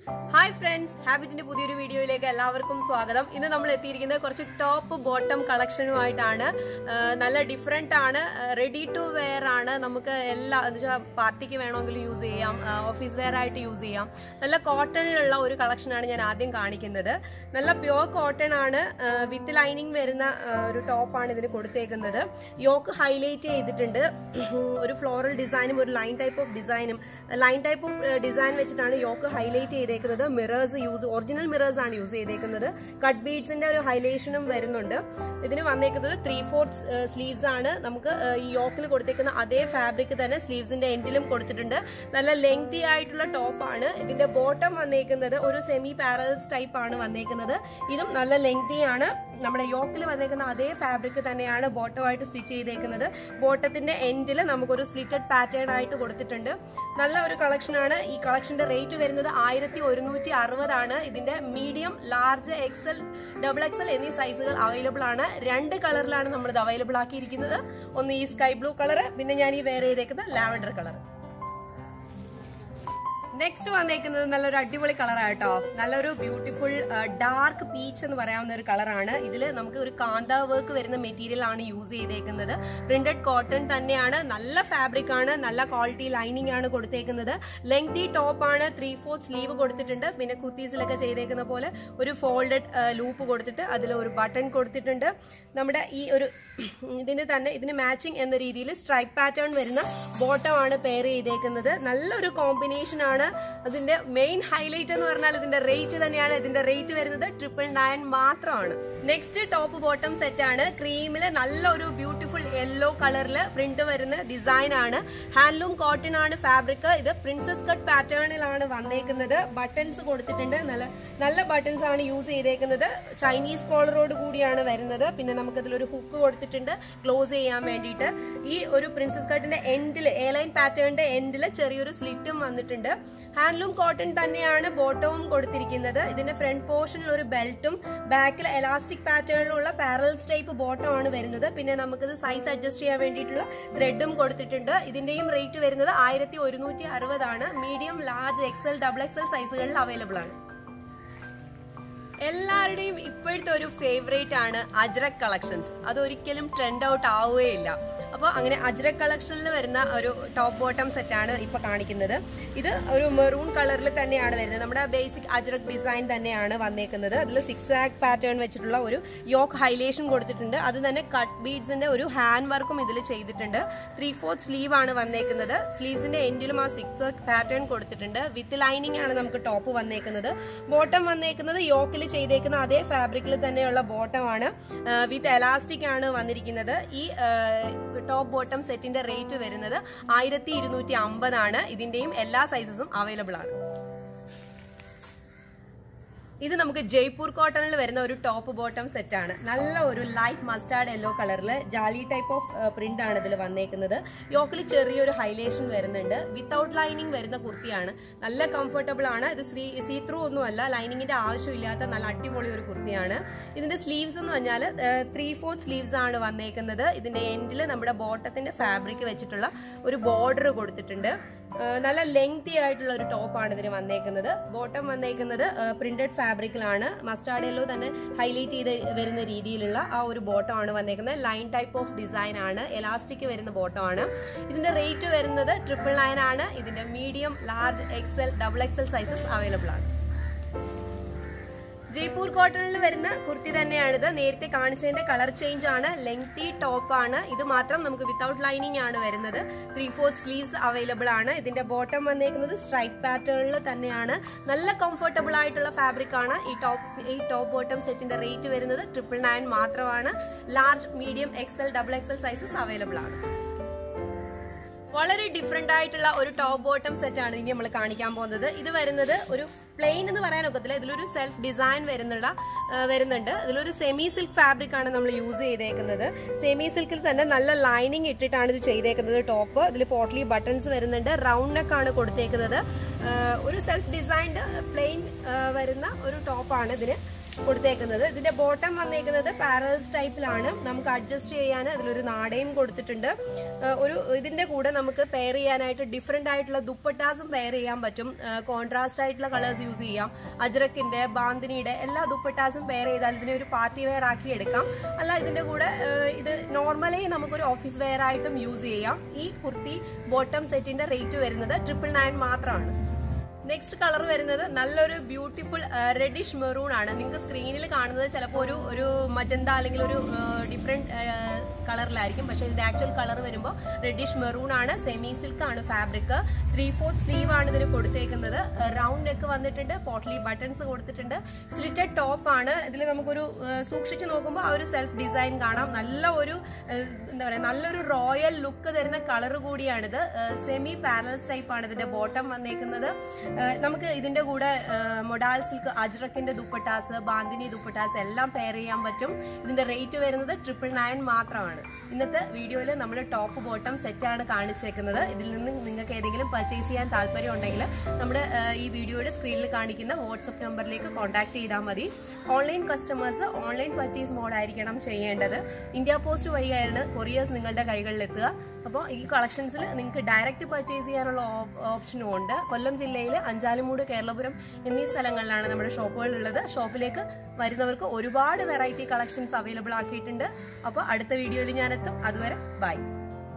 hi friends ഹാബിറ്റിന്റെ പുതിയൊരു വീഡിയോയിലേക്ക് എല്ലാവർക്കും സ്വാഗതം ഇന്ന് നമ്മൾ എത്തിയിരിക്കുന്നത് കുറച്ച് ടോപ്പ് ബോട്ടം കളക്ഷനുമായിട്ടാണ് ആ, നല്ല ഡിഫറെന്റ് ആണ് റെഡി ടു വെയർ ആണ് നമുക്ക് എല്ലാ എന്ന് വെച്ചാൽ പാർട്ടിക്ക് വേണമെങ്കിലും യൂസ് ചെയ്യാം ഓഫീസ് വെയർ ആയിട്ട് യൂസ് ചെയ്യാം നല്ല കോട്ടണിലുള്ള ഒരു കളക്ഷനാണ് ഞാൻ ആദ്യം കാണിക്കുന്നത് നല്ല പ്യുവർ കോട്ടൺ ആണ് വിത്ത് ലൈനിങ് വരുന്ന ആ, ഒരു ടോപ്പാണ് ഇതിന് കൊടുത്തേക്കുന്നത് യോക്ക് ഹൈലൈറ്റ് ചെയ്തിട്ടുണ്ട് ഒരു ഫ്ലോറൽ ഡിസൈനും ഒരു ലൈൻ ടൈപ്പ് ഓഫ് ഡിസൈനും ലൈൻ ടൈപ്പ് ഓഫ് ഡിസൈൻ വെച്ചിട്ടാണ് യോക്ക് ഹൈലൈറ്റ് ചെയ്തേക്കുന്നത് മിറേഴ്സ് യൂസ് ഒറിജിനൽ മിറേഴ്സ് ആണ് യൂസ് ചെയ്തേക്കുന്നത് കട്ട് ബീഡ്സിന്റെ ഒരു ഹൈലൈഷനും വരുന്നുണ്ട് ഇതിന് വന്നേക്കുന്നത് ത്രീ ഫോർത്ത് സ്ലീവ്സ് ആണ് നമുക്ക് ആ, ഈ യോക്കിൽ കൊടുത്തേക്കുന്ന അതേ ഫാബ്രിക് തന്നെ സ്ലീവ്സിന്റെ എൻഡിലും കൊടുത്തിട്ടുണ്ട് നല്ല ലെങ്തി ആയിട്ടുള്ള ടോപ്പാണ് ഇതിന്റെ ബോട്ടം വന്നേക്കുന്നത് ഒരു സെമി പാരൽസ് ടൈപ്പ് ആണ് വന്നേക്കുന്നത് ഇതും നല്ല ലെങ്തി ആണ് നമ്മുടെ യോക്കിൽ വന്നേക്കുന്ന അതേ ഫാബ്രിക് തന്നെയാണ് ബോട്ടമായിട്ട് സ്റ്റിച്ച് ചെയ്തേക്കുന്നത് ബോട്ടത്തിന്റെ എൻഡിൽ നമുക്കൊരു സ്ലിറ്റഡ് പാറ്റേൺ ആയിട്ട് കൊടുത്തിട്ടുണ്ട് നല്ല ഒരു കളക്ഷൻ ആണ് ഈ കളക്ഷന്റെ റേറ്റ് വരുന്നത് ആയിരത്തി ഒരുന്നൂറ്റി അറുപതാണ് ഇതിന്റെ medium large XL double XL എന്നീ സൈസുകൾ അവൈലബിൾ ആണ് രണ്ട് കളറിലാണ് നമ്മൾ ഇത് അവൈലബിൾ ആക്കിയിരിക്കുന്നത് ഒന്ന് ഈ സ്കൈ ബ്ലൂ കളർ പിന്നെ ഞാൻ ഈ വേറെ ചെയ്തേക്കുന്ന ലാവൻഡർ കളർ നെക്സ്റ്റ് വന്നേക്കുന്നത് നല്ലൊരു അടിപൊളി കളറാട്ടോ നല്ലൊരു ബ്യൂട്ടിഫുൾ ഡാർക്ക് പീച്ച് എന്ന് പറയാവുന്ന ഒരു കളറാണ് ഇതിൽ നമുക്ക് ഒരു കാന്ത വർക്ക് വരുന്ന മെറ്റീരിയൽ ആണ് യൂസ് ചെയ്തേക്കുന്നത് പ്രിന്റഡ് കോട്ടൺ തന്നെയാണ് നല്ല ഫാബ്രിക് ആണ് നല്ല ക്വാളിറ്റി ലൈനിങ് ആണ് കൊടുത്തേക്കുന്നത് ലെങ്തി ടോപ്പ് ആണ് ത്രീ ഫോർത്ത് സ്ലീവ് കൊടുത്തിട്ടുണ്ട് പിന്നെ കുത്തീസിലൊക്കെ ചെയ്തേക്കുന്ന പോലെ ഒരു ഫോൾഡഡ് ലൂപ്പ് കൊടുത്തിട്ട് അതിൽ ഒരു ബട്ടൺ കൊടുത്തിട്ടുണ്ട് നമ്മുടെ ഈ ഒരു ഇതിന് തന്നെ ഇതിന് മാച്ചിങ് എന്ന രീതിയിൽ സ്ട്രൈപ്പ് പാറ്റേൺ വരുന്ന ബോട്ടം ആണ് പെയർ ചെയ്തേക്കുന്നത് നല്ലൊരു കോമ്പിനേഷൻ ആണ് അതിന്റെ മെയിൻ ഹൈലൈറ്റ് എന്ന് പറഞ്ഞാൽ ഇതിന്റെ റേറ്റ് തന്നെയാണ് ഇതിന്റെ റേറ്റ് വരുന്നത് ട്രിപ്പിൾ നയൻ മാത്രമാണ് നെക്സ്റ്റ് ടോപ്പ് ബോട്ടം സെറ്റ് ആണ് ക്രീമില് നല്ലൊരു ബ്യൂട്ടിഫുൾ യെല്ലോ കളറിൽ പ്രിന്റ് വരുന്ന ഡിസൈൻ ആണ് ഹാൻഡ്ലൂം കോട്ടൺ ആണ് ഫാബ്രിക് ഇത് പ്രിൻസസ് കട്ട് പാറ്റേണിലാണ് വന്നേക്കുന്നത് ബട്ടൺസ് കൊടുത്തിട്ടുണ്ട് നല്ല നല്ല ബട്ടൺസ് ആണ് യൂസ് ചെയ്തേക്കുന്നത് ചൈനീസ് കോളറോട് കൂടിയാണ് വരുന്നത് പിന്നെ നമുക്ക് ഇതിലൊരു ഹുക്ക് കൊടുത്തിട്ടുണ്ട് ക്ലോസ് ചെയ്യാൻ വേണ്ടിയിട്ട് ഈ ഒരു പ്രിൻസസ് കട്ടിന്റെ എൻഡിൽ എ ലൈൻ പാറ്റേണിന്റെ എൻഡിൽ ചെറിയൊരു സ്ലിറ്റും വന്നിട്ടുണ്ട് ഹാൻഡ്ലൂം കോട്ടൺ തന്നെയാണ് ബോട്ടവും കൊടുത്തിരിക്കുന്നത് ഇതിന്റെ ഫ്രണ്ട് പോർഷനിൽ ഒരു ബെൽറ്റും ബാക്കിൽ എലാസ്റ്റിക് പാറ്റേണിലുള്ള പാരൽസ് ടൈപ്പ് ബോട്ടം ആണ് വരുന്നത് പിന്നെ നമുക്കിത് സൈസ് അഡ്ജസ്റ്റ് ചെയ്യാൻ വേണ്ടിയിട്ടുള്ള ത്രെഡും കൊടുത്തിട്ടുണ്ട് ഇതിന്റെയും റേറ്റ് വരുന്നത് ആയിരത്തി ഒരുന്നൂറ്റി അറുപതാണ് medium large XL double XL സൈസുകളിൽ അവൈലബിൾ ആണ് എല്ലാവരുടെയും ഇപ്പോഴത്തെ ഒരു ഫേവറേറ്റ് ആണ് അജ്രക് കളക്ഷൻസ് അതൊരിക്കലും ട്രെൻഡ് ഔട്ട് ആവുകയില്ല അപ്പോൾ അങ്ങനെ അജ്രക് കളക്ഷനിൽ വരുന്ന ഒരു ടോപ്പ് ബോട്ടം സെറ്റ് ആണ് ഇപ്പൊ കാണിക്കുന്നത് ഇത് ഒരു മെറൂൺ കളറിൽ തന്നെയാണ് വരുന്നത് നമ്മുടെ ബേസിക് അജ്രക് ഡിസൈൻ തന്നെയാണ് വന്നേക്കുന്നത് അതിൽ സിക്സ് ആക്ക് പാറ്റേൺ വെച്ചിട്ടുള്ള ഒരു യോക്ക് ഹൈലേഷൻ കൊടുത്തിട്ടുണ്ട് അത് തന്നെ കട്ട് ബീഡ്സിന്റെ ഒരു ഹാൻഡ് വർക്കും ഇതിൽ ചെയ്തിട്ടുണ്ട് ത്രീ ഫോർത്ത് സ്ലീവ് ആണ് വന്നേക്കുന്നത് സ്ലീവ്സിന്റെ എൻഡിലും ആ സിക്സ് ആക്ക് പാറ്റേൺ കൊടുത്തിട്ടുണ്ട് വിത്ത് ലൈനിങ് ആണ് നമുക്ക് ടോപ്പ് വന്നേക്കുന്നത് ബോട്ടം വന്നേക്കുന്നത് യോക്കിൽ ചെയ്തേക്കുന്ന അതേ ഫാബ്രിക്കിൽ തന്നെയുള്ള ബോട്ടം ആണ് വിത്ത് എലാസ്റ്റിക് ആണ് വന്നിരിക്കുന്നത് ഈ ടോപ്പ് ബോട്ടം സെറ്റിന്റെ റേറ്റ് വരുന്നത് ആയിരത്തി ഇരുന്നൂറ്റി അമ്പതാണ് ഇതിന്റെയും എല്ലാ സൈസസും അവൈലബിൾ ആണ് ഇത് നമുക്ക് ജയ്പൂർ കോട്ടണിൽ വരുന്ന ഒരു ടോപ്പ് ബോട്ടം സെറ്റ് ആണ് നല്ല ഒരു ലൈറ്റ് മസ്റ്റാർഡ് യെല്ലോ കളറിൽ ജാലി ടൈപ്പ് ഓഫ് പ്രിന്റ് ആണ് ഇതിൽ വന്നേക്കുന്നത് യോക്കിൽ ചെറിയൊരു ഹൈലേഷൻ വരുന്നുണ്ട് വിത്തൗട്ട് ലൈനിങ് വരുന്ന കുർത്തിയാണ് നല്ല കംഫർട്ടബിൾ ആണ് ഇത് സീ സീ ത്രൂ ഒന്നുമല്ല ലൈനിങ്ങിന്റെ ആവശ്യമില്ലാത്ത നല്ല അടിപൊളി ഒരു കുർത്തിയാണ് ഇതിന്റെ സ്ലീവ്സ് എന്ന് പറഞ്ഞാൽ ത്രീ ഫോർത്ത് സ്ലീവ്സ് ആണ് വന്നേക്കുന്നത് ഇതിന്റെ എൻഡിൽ നമ്മുടെ ബോട്ടത്തിന്റെ ഫാബ്രിക് വെച്ചിട്ടുള്ള ഒരു ബോർഡർ കൊടുത്തിട്ടുണ്ട് ആ, നല്ല ലെങ്തി ആയിട്ടുള്ള ഒരു ടോപ്പാണ് ഇതിന് വന്നേക്കുന്നത് ബോട്ടം വന്നേക്കുന്നത് പ്രിന്റഡ് ഫാബ്രിക്കിലാണ് മസ്റ്റാർഡ് യെല്ലോ തന്നെ ഹൈലൈറ്റ് ചെയ്ത് വരുന്ന രീതിയിലുള്ള ആ ഒരു ബോട്ടം ആണ് വന്നേക്കുന്നത് ലൈൻ ടൈപ്പ് ഓഫ് ഡിസൈൻ ആണ് എലാസ്റ്റിക് വരുന്ന ബോട്ടം ആണ് ഇതിന്റെ റേറ്റ് വരുന്നത് ട്രിപ്പിൾ നയൻ ആണ് ഇതിന്റെ medium large XL double XL sizes available ആണ് ജയ്പൂർ കോട്ടണിൽ വരുന്ന കുർത്തി തന്നെയാണിത് നേരത്തെ കാണിച്ചതിന്റെ കളർ ചേഞ്ച് ആണ് ലെങ്തി ടോപ്പ് ആണ് ഇത് മാത്രം നമുക്ക് വിത്തൗട്ട് ലൈനിങ് ആണ് വരുന്നത് ത്രീ ഫോർ സ്ലീവ്സ് അവൈലബിൾ ആണ് ഇതിന്റെ ബോട്ടം വന്നേക്കുന്നത് സ്ട്രൈപ്പ് പാറ്റേണിൽ തന്നെയാണ് നല്ല കംഫർട്ടബിൾ ആയിട്ടുള്ള ഫാബ്രിക് ആണ് ഈ ടോപ്പ് ഈ ടോപ്പ് ബോട്ടം സെറ്റിന്റെ റേറ്റ് വരുന്നത് ട്രിപ്പിൾ നയൻ മാത്രമാണ് large medium XL double XL sizes available ആണ് വളരെ ഡിഫറെന്റ് ആയിട്ടുള്ള ഒരു ടോപ്പ് ബോട്ടം സെറ്റ് ആണ് ഇനി നമ്മൾ കാണിക്കാൻ പോകുന്നത് ഇത് വരുന്നത് ഒരു പ്ലെയിൻ എന്ന് പറയാൻ ഒക്കത്തില്ല ഇതിലൊരു സെൽഫ് ഡിസൈൻ വരുന്നുള്ള ആ, വരുന്നുണ്ട് ഇതിലൊരു സെമി സിൽക്ക് ഫാബ്രിക് ആണ് നമ്മൾ യൂസ് ചെയ്തേക്കുന്നത് സെമി സിൽക്കിൽ തന്നെ നല്ല ലൈനിങ് ഇട്ടിട്ടാണ് ഇത് ചെയ്തേക്കുന്നത് ടോപ്പ് ഇതിൽ പോട്ട്ലി ബട്ടൺസ് വരുന്നുണ്ട് റൗണ്ട് നെക്ക് ആണ് കൊടുത്തേക്കുന്നത് ആ, ഒരു സെൽഫ് ഡിസൈൻഡ് പ്ലെയിൻ വരുന്ന ഒരു ടോപ്പാണ് ഇതിന് കൊടുത്തേക്കുന്നത് ഇതിന്റെ ബോട്ടം വന്നേക്കുന്നത് പാരൽസ് ടൈപ്പിലാണ് നമുക്ക് അഡ്ജസ്റ്റ് ചെയ്യാൻ അതിലൊരു നാടയും കൊടുത്തിട്ടുണ്ട് ആ, ഒരു ഇതിന്റെ കൂടെ നമുക്ക് പെയർ ചെയ്യാനായിട്ട് ഡിഫറെന്റ് ആയിട്ടുള്ള ദുപ്പട്ടാസും പെയർ ചെയ്യാൻ പറ്റും കോൺട്രാസ്റ്റ് ആയിട്ടുള്ള കളേഴ്സ് യൂസ് ചെയ്യാം അജ്രക്കിന്റെ ബാന്തിനിയുടെ എല്ലാ ദുപ്പട്ടാസും പെയർ ചെയ്താൽ ഇതിനെ ഒരു പാർട്ടി വെയർ ആക്കി എടുക്കാം അല്ല ഇതിന്റെ കൂടെ ആ, ഇത് നോർമലി നമുക്കൊരു ഓഫീസ് വെയർ ആയിട്ടും യൂസ് ചെയ്യാം ഈ കുർത്തി ബോട്ടം സെറ്റിന്റെ റേറ്റ് വരുന്നത് ട്രിപ്പിൾ നയൻ മാത്രമാണ് നെക്സ്റ്റ് കളർ വരുന്നത് നല്ലൊരു ബ്യൂട്ടിഫുൾ റെഡിഷ് മെറൂൺ ആണ് നിങ്ങൾക്ക് സ്ക്രീനിൽ കാണുന്നത് ചിലപ്പോൾ ഒരു ഒരു മജന്ത അല്ലെങ്കിൽ ഒരു ഡിഫറെന്റ് കളറിലായിരിക്കും പക്ഷെ ഇതിന്റെ ആക്ച്വൽ കളർ വരുമ്പോൾ റെഡിഷ് മെറൂൺ ആണ് സെമി സിൽക്ക് ആണ് ഫാബ്രിക് ത്രീ ഫോർത്ത് സ്ലീവ് ആണ് ഇതിന് കൊടുത്തേക്കുന്നത് റൗണ്ട് നെക്ക് വന്നിട്ടുണ്ട് പോട്ട്ലി ബട്ടൺസ് കൊടുത്തിട്ടുണ്ട് സ്ലിറ്റഡ് ടോപ്പ് ആണ് ഇതിൽ നമുക്കൊരു ആ, സൂക്ഷിച്ച് നോക്കുമ്പോൾ ആ ഒരു സെൽഫ് ഡിസൈൻ കാണാം നല്ല ഒരു ആ, എന്താ പറയുക നല്ലൊരു റോയൽ ലുക്ക് തരുന്ന കളർ കൂടിയാണിത് സെമി പാരൽസ് ടൈപ്പ് ആണ് ഇതിന്റെ ബോട്ടം വന്നേക്കുന്നത് ആ, നമുക്ക് ഇതിന്റെ കൂടെ മൊഡാൽ സിൽക്ക് അജ്രക്കിന്റെ ദുപ്പട്ടാസ് ബാന്തിനി ദുപ്പട്ടാസ് എല്ലാം പെയർ ചെയ്യാൻ പറ്റും ഇതിന്റെ റേറ്റ് വരുന്നത് ട്രിപ്പിൾ നയൻ മാത്രമാണ് ഇന്നത്തെ വീഡിയോയിൽ നമ്മൾ ടോപ്പ് ബോട്ടം സെറ്റാണ് കാണിച്ചേക്കുന്നത് ഇതിൽ നിന്ന് നിങ്ങൾക്ക് ഏതെങ്കിലും പർച്ചേസ് ചെയ്യാൻ താല്പര്യം ഉണ്ടെങ്കിൽ നമ്മുടെ ആ, ഈ വീഡിയോയുടെ സ്ക്രീനിൽ കാണിക്കുന്ന വാട്സപ്പ് നമ്പറിലേക്ക് കോൺടാക്ട് ചെയ്താൽ മതി ഓൺലൈൻ കസ്റ്റമേഴ്സ് ഓൺലൈൻ പർച്ചേസ് മോഡായിരിക്കണം ചെയ്യേണ്ടത് ഇന്ത്യ പോസ്റ്റ് വഴിയാണ് കൊറിയേഴ്സ് നിങ്ങളുടെ കൈകളിൽ എത്തുക അപ്പോൾ ഈ കളക്ഷൻസിൽ നിങ്ങൾക്ക് ഡയറക്റ്റ് പർച്ചേസ് ചെയ്യാനുള്ള ഓപ്ഷനും ഉണ്ട് കൊല്ലം ജില്ലയിൽ അഞ്ചാലുമൂട് കേരളപുരം എന്നീ സ്ഥലങ്ങളിലാണ് നമ്മുടെ ഷോപ്പുകളുള്ളത് ഷോപ്പിലേക്ക് വരുന്നവർക്ക് ഒരുപാട് വെറൈറ്റി കളക്ഷൻസ് അവൈലബിൾ ആക്കിയിട്ടുണ്ട് അപ്പോൾ അടുത്ത വീഡിയോയിൽ ഞാനെത്തും അതുവരെ ബൈ